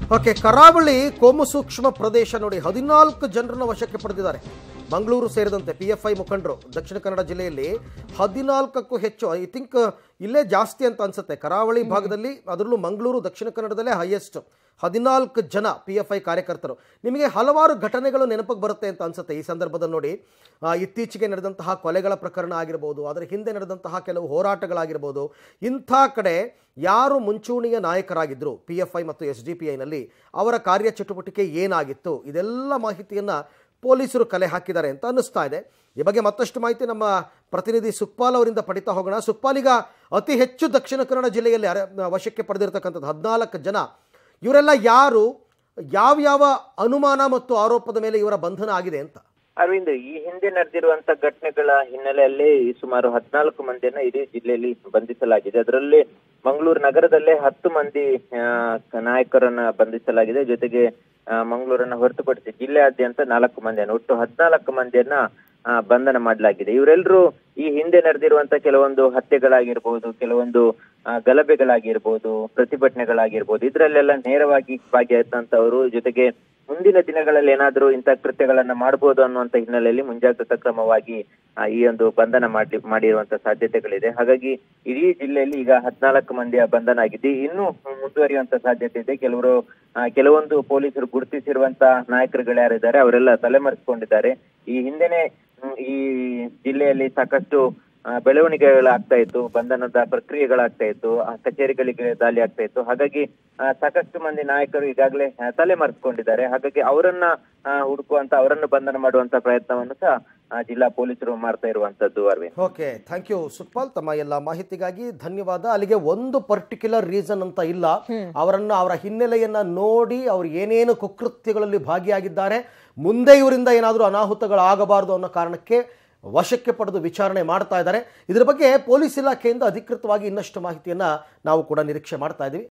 okay ಕರಾವಳಿ ಕೋಮು ಸೂಕ್ಷ್ಮ ಪ್ರದೇಶ ನೋಡಿ ಹದಿನಾಲ್ಕು ಜನರನ್ನು ವಶಕ್ಕೆ ಪಡೆದಿದ್ದಾರೆ ಮಂಗಳೂರು ಸೇರಿದಂತೆ ಪಿ ಎಫ್ ಐ ಮುಖಂಡರು ದಕ್ಷಿಣ ಕನ್ನಡ ಜಿಲ್ಲೆಯಲ್ಲಿ ಹದಿನಾಲ್ಕಕ್ಕೂ ಹೆಚ್ಚು ಐ ಥಿಂಕ್ ಇಲ್ಲೇ ಜಾಸ್ತಿ ಅಂತ ಅನ್ಸುತ್ತೆ ಕರಾವಳಿ ಭಾಗದಲ್ಲಿ ಅದರಲ್ಲೂ ಮಂಗಳೂರು ದಕ್ಷಿಣ ಕನ್ನಡದಲ್ಲೇ ಹೈಯೆಸ್ಟ್ ಹದಿನಾಲ್ಕು ಜನ ಪಿ ಎಫ್ ಐ ಕಾರ್ಯಕರ್ತರು ನಿಮಗೆ ಹಲವಾರು ಘಟನೆಗಳು ನೆನಪಿಗೆ ಬರುತ್ತೆ ಅಂತ ಅನ್ಸುತ್ತೆ ಈ ಸಂದರ್ಭದಲ್ಲಿ ನೋಡಿ ಆ, ಇತ್ತೀಚೆಗೆ ನಡೆದಂತಹ ಕೊಲೆಗಳ ಪ್ರಕರಣ ಆಗಿರ್ಬೋದು ಅದರ ಹಿಂದೆ ನಡೆದಂತಹ ಕೆಲವು ಹೋರಾಟಗಳಾಗಿರ್ಬೋದು ಇಂಥ ಕಡೆ ಯಾರು ಮುಂಚೂಣಿಯ ನಾಯಕರಾಗಿದ್ದರು ಪಿ ಎಫ್ ಐ ಮತ್ತು ಎಸ್ ಡಿ ಪಿ ಐನಲ್ಲಿ ಅವರ ಕಾರ್ಯಚಟುವಟಿಕೆ ಏನಾಗಿತ್ತು ಇದೆಲ್ಲ ಮಾಹಿತಿಯನ್ನು ಪೊಲೀಸರು ಕಲೆ ಹಾಕಿದ್ದಾರೆ ಅಂತ ಅನ್ನಿಸ್ತಾ ಇದೆ ಈ ಬಗ್ಗೆ ಮತ್ತಷ್ಟು ಮಾಹಿತಿ ನಮ್ಮ ಪ್ರತಿನಿಧಿ ಸುಕ್ಪಾಲ್ ಅವರಿಂದ ಪಡಿತಾ ಹೋಗೋಣ ಸುಕ್ಪಾಲ್ ಈಗ ಅತಿ ಹೆಚ್ಚು ದಕ್ಷಿಣ ಕನ್ನಡ ಜಿಲ್ಲೆಯಲ್ಲಿ ಅರೆ ವಶಕ್ಕೆ ಪಡೆದಿರತಕ್ಕಂಥದ್ದು ಹದಿನಾಲ್ಕು ಜನ ಇವರೆಲ್ಲ ಯಾರು ಯಾವ್ಯಾವ ಅನುಮಾನ ಮತ್ತು ಆರೋಪದ ಮೇಲೆ ಇವರ ಬಂಧನ ಆಗಿದೆ ಅಂತ ಅರವಿಂದ್ ಈ ಹಿಂದೆ ನಡೆದಿರುವಂತ ಘಟನೆಗಳ ಹಿನ್ನೆಲೆಯಲ್ಲಿ ಈ ಸುಮಾರು ಹದಿನಾಲ್ಕು ಮಂದಿಯನ್ನ ಇಡೀ ಜಿಲ್ಲೆಯಲ್ಲಿ ಬಂಧಿಸಲಾಗಿದೆ ಅದರಲ್ಲಿ ಮಂಗಳೂರು ನಗರದಲ್ಲೇ ಹತ್ತು ಮಂದಿ ಆ, ನಾಯಕರನ್ನ ಬಂಧಿಸಲಾಗಿದೆ ಜೊತೆಗೆ ಆ, ಮಂಗಳೂರನ್ನ ಹೊರತುಪಡಿಸಿ ಜಿಲ್ಲೆಯಾದ್ಯಂತ ನಾಲ್ಕು ಮಂದಿಯನ್ನು ಒಟ್ಟು ಹದಿನಾಲ್ಕು ಮಂದಿಯನ್ನ ಆ, ಬಂಧನ ಮಾಡಲಾಗಿದೆ ಇವರೆಲ್ಲರೂ ಈ ಹಿಂದೆ ನಡೆದಿರುವಂತ ಕೆಲವೊಂದು ಹತ್ಯೆಗಳಾಗಿರ್ಬೋದು ಕೆಲವೊಂದು ಆ, ಗಲಭೆಗಳಾಗಿರ್ಬೋದು ಪ್ರತಿಭಟನೆಗಳಾಗಿರ್ಬೋದು ಇದ್ರಲ್ಲೆಲ್ಲ ನೇರವಾಗಿ ಭಾಗಿಯಾದಂತವರು ಜೊತೆಗೆ ಮುಂದಿನ ದಿನಗಳಲ್ಲಿ ಏನಾದರೂ ಇಂಥ ಕೃತ್ಯಗಳನ್ನ ಮಾಡಬಹುದು ಅನ್ನುವಂತ ಹಿನ್ನೆಲೆಯಲ್ಲಿ ಮುಂಜಾಗ್ರತಾ ಕ್ರಮವಾಗಿ ಆ, ಈ ಒಂದು ಬಂಧನ ಮಾಡಿ ಮಾಡಿರುವಂತ ಸಾಧ್ಯತೆಗಳಿದೆ ಹಾಗಾಗಿ ಇಡೀ ಜಿಲ್ಲೆಯಲ್ಲಿ ಈಗ ಹದಿನಾಲ್ಕು ಮಂದಿಯ ಬಂಧನ ಆಗಿದೆ ಇನ್ನು ಮುಂದುವರಿಯುವಂತ ಸಾಧ್ಯತೆ ಇದೆ ಕೆಲವರು ಆ, ಕೆಲವೊಂದು ಪೊಲೀಸರು ಗುರುತಿಸಿರುವಂತ ನಾಯಕರುಗಳು ಯಾರಿದ್ದಾರೆ ಅವರೆಲ್ಲ ತಲೆಮರೆಸಿಕೊಂಡಿದ್ದಾರೆ ಈ ಹಿಂದೆನೆ ಹ್ಮ್, ಈ ಜಿಲ್ಲೆಯಲ್ಲಿ ಸಾಕಷ್ಟು ಆ, ಬೆಳವಣಿಗೆಗಳಾಗ್ತಾ ಇತ್ತು ಬಂಧನದ ಪ್ರಕ್ರಿಯೆಗಳಾಗ್ತಾ ಇತ್ತು ಆ ಕಚೇರಿಗಳಿಗೆ ದಾಳಿ ಆಗ್ತಾ ಇತ್ತು ಹಾಗಾಗಿ ಆ, ಸಾಕಷ್ಟು ಮಂದಿ ನಾಯಕರು ಈಗಾಗಲೇ ಆ, ತಲೆಮರೆಸಿಕೊಂಡಿದ್ದಾರೆ ಹಾಗಾಗಿ ಅವರನ್ನ ಆ, ಹುಡುಕುವಂತ ಅವರನ್ನು ಬಂಧನ ಮಾಡುವಂತ ಪ್ರಯತ್ನವನ್ನು ಸಹ ಆ, ಜಿಲ್ಲಾ ಪೊಲೀಸರು ಮಾಡ್ತಾ ಇರುವಂತದ್ದು Arvind okay thank you Sukhpal ತಮ್ಮ ಎಲ್ಲ ಮಾಹಿತಿಗಾಗಿ ಧನ್ಯವಾದ ಅಲ್ಲಿಗೆ ಒಂದು ಪರ್ಟಿಕ್ಯುಲರ್ ರೀಸನ್ ಅಂತ ಇಲ್ಲ ಅವರನ್ನು ಅವರ ಹಿನ್ನೆಲೆಯನ್ನ ನೋಡಿ ಅವರು ಏನೇನು ಕುಕೃತ್ಯಗಳಲ್ಲಿ ಭಾಗಿಯಾಗಿದ್ದಾರೆ ಮುಂದೆ ಇವರಿಂದ ಏನಾದರೂ ಅನಾಹುತಗಳಾಗಬಾರದು ಅನ್ನೋ ಕಾರಣಕ್ಕೆ ವಶಕ್ಕೆ ಪಡೆದು ವಿಚಾರಣೆ ಮಾಡ್ತಾ ಇದ್ದಾರೆ ಇದರ ಬಗ್ಗೆ ಪೊಲೀಸ್ ಇಲಾಖೆಯಿಂದ ಅಧಿಕೃತವಾಗಿ ಇನ್ನಷ್ಟು ಮಾಹಿತಿಯನ್ನು ನಾವು ಕೂಡ ನಿರೀಕ್ಷೆ ಮಾಡ್ತಾ ಇದ್ದೀವಿ